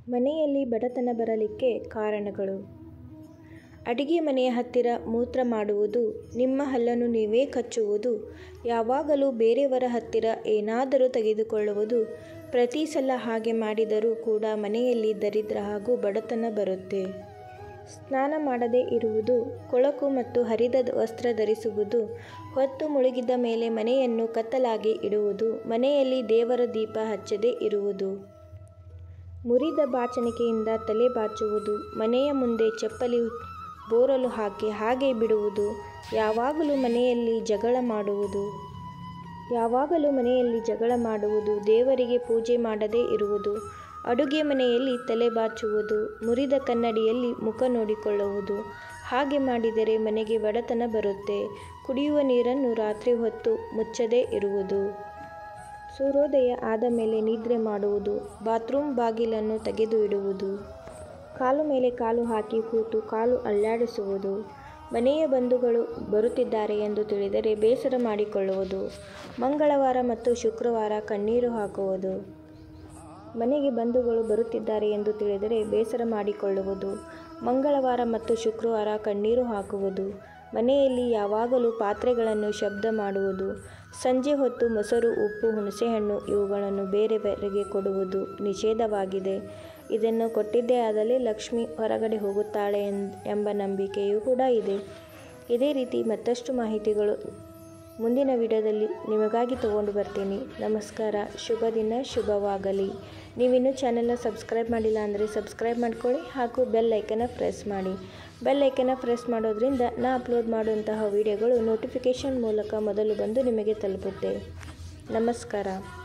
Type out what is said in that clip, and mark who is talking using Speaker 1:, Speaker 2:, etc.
Speaker 1: ಮನೆಯಲ್ಲಿ ಬಡತನ ಬರಲಿಕ್ಕೆ ಕಾರಣಗಳು ಅಡಿಗೆ ಮನೆಯ ಹತ್ತಿರ ಮೂತ್ರ ಮಾಡುವುದು ನಿಮ್ಮ ಹಲ್ಲನ್ನು ನೀವೇ ಕಚ್ಚುವುದು ಯಾವಾಗಲೂ ಬೇರೆಯವರ ಹತ್ತಿರ ಏನಾದರೂ ತೆಗೆದುಕೊಳ್ಳುವುದು ಪ್ರತಿ ಸಲ ಹಾಗೆ ಮಾಡಿದರೂ ಕೂಡ ಮನೆಯಲ್ಲಿ ದರಿದ್ರ ಹಾಗೂ ಬಡತನ ಬರುತ್ತೆ ಸ್ನಾನ ಮಾಡದೇ ಇರುವುದು ಕೊಳಕು ಮತ್ತು ಹರಿದ ವಸ್ತ್ರ ಧರಿಸುವುದು ಹೊತ್ತು ಮುಳುಗಿದ ಮೇಲೆ ಮನೆಯನ್ನು ಕತ್ತಲಾಗಿ ಇಡುವುದು ಮನೆಯಲ್ಲಿ ದೇವರ ದೀಪ ಹಚ್ಚದೇ ಇರುವುದು ಮುರಿದ ಬಾಚಣಿಕೆಯಿಂದ ತಲೆ ಬಾಚುವುದು ಮನೆಯ ಮುಂದೆ ಚಪ್ಪಲಿ ಬೋರಲು ಹಾಕಿ ಹಾಗೆ ಬಿಡುವುದು ಯಾವಾಗಲೂ ಮನೆಯಲ್ಲಿ ಜಗಳ ಮಾಡುವುದು ಯಾವಾಗಲೂ ಮನೆಯಲ್ಲಿ ಜಗಳ ಮಾಡುವುದು ದೇವರಿಗೆ ಪೂಜೆ ಮಾಡದೇ ಇರುವುದು ಅಡುಗೆ ಮನೆಯಲ್ಲಿ ತಲೆ ಬಾಚುವುದು ಮುರಿದ ಕನ್ನಡಿಯಲ್ಲಿ ಮುಖ ನೋಡಿಕೊಳ್ಳುವುದು ಹಾಗೆ ಮಾಡಿದರೆ ಮನೆಗೆ ಬಡತನ ಬರುತ್ತೆ ಕುಡಿಯುವ ನೀರನ್ನು ರಾತ್ರಿ ಹೊತ್ತು ಮುಚ್ಚದೇ ಇರುವುದು ಸೂರ್ಯೋದಯ ಆದ ಮೇಲೆ ನಿದ್ರೆ ಮಾಡುವುದು ಬಾತ್ರೂಮ್ ಬಾಗಿಲನ್ನು ತೆಗೆದು ಇಡುವುದು ಕಾಲು ಮೇಲೆ ಕಾಲು ಹಾಕಿ ಕೂತು ಕಾಲು ಅಲ್ಲಾಡಿಸುವುದು ಮನೆಯ ಬಂಧುಗಳು ಬರುತ್ತಿದ್ದಾರೆ ಎಂದು ತಿಳಿದರೆ ಬೇಸರ ಮಾಡಿಕೊಳ್ಳುವುದು ಮಂಗಳವಾರ ಮತ್ತು ಶುಕ್ರವಾರ ಕಣ್ಣೀರು ಹಾಕುವುದು ಮನೆಗೆ ಬಂಧುಗಳು ಬರುತ್ತಿದ್ದಾರೆ ಎಂದು ತಿಳಿದರೆ ಬೇಸರ ಮಾಡಿಕೊಳ್ಳುವುದು ಮಂಗಳವಾರ ಮತ್ತು ಶುಕ್ರವಾರ ಕಣ್ಣೀರು ಹಾಕುವುದು ಮನೆಯಲ್ಲಿ ಯಾವಾಗಲೂ ಪಾತ್ರೆಗಳನ್ನು ಶಬ್ದ ಮಾಡುವುದು ಸಂಜೆ ಹೊತ್ತು ಮೊಸರು ಉಪ್ಪು ಹುಣಸೆಹಣ್ಣು ಇವುಗಳನ್ನು ಬೇರೆಯವರಿಗೆ ಕೊಡುವುದು ನಿಷೇಧವಾಗಿದೆ ಇದನ್ನು ಕೊಟ್ಟಿದ್ದೇ ಆದಲ್ಲಿ ಲಕ್ಷ್ಮಿ ಹೊರಗಡೆ ಹೋಗುತ್ತಾಳೆ ಎಂಬ ನಂಬಿಕೆಯೂ ಕೂಡ ಇದೆ ಇದೇ ರೀತಿ ಮತ್ತಷ್ಟು ಮಾಹಿತಿಗಳು ಮುಂದಿನ ವಿಡಿಯೋದಲ್ಲಿ ನಿಮಗಾಗಿ ತಗೊಂಡು ಬರ್ತೀನಿ ನಮಸ್ಕಾರ ಶುಭ ದಿನ ಶುಭವಾಗಲಿ ನೀವಿನ್ನೂ ಚಾನೆಲ್ನ ಸಬ್ಸ್ಕ್ರೈಬ್ ಮಾಡಿಲ್ಲ ಅಂದರೆ ಸಬ್ಸ್ಕ್ರೈಬ್ ಮಾಡ್ಕೊಳ್ಳಿ ಹಾಗೂ ಬೆಲ್ ಐಕನ್ನ ಪ್ರೆಸ್ ಮಾಡಿ ಬೆಲ್ ಐಕನ್ನ ಪ್ರೆಸ್ ಮಾಡೋದ್ರಿಂದ ನಾ ಅಪ್ಲೋಡ್ ಮಾಡುವಂತಹ ವಿಡಿಯೋಗಳು ನೋಟಿಫಿಕೇಷನ್ ಮೂಲಕ ಮೊದಲು ಬಂದು ನಿಮಗೆ ತಲುಪುತ್ತೆ ನಮಸ್ಕಾರ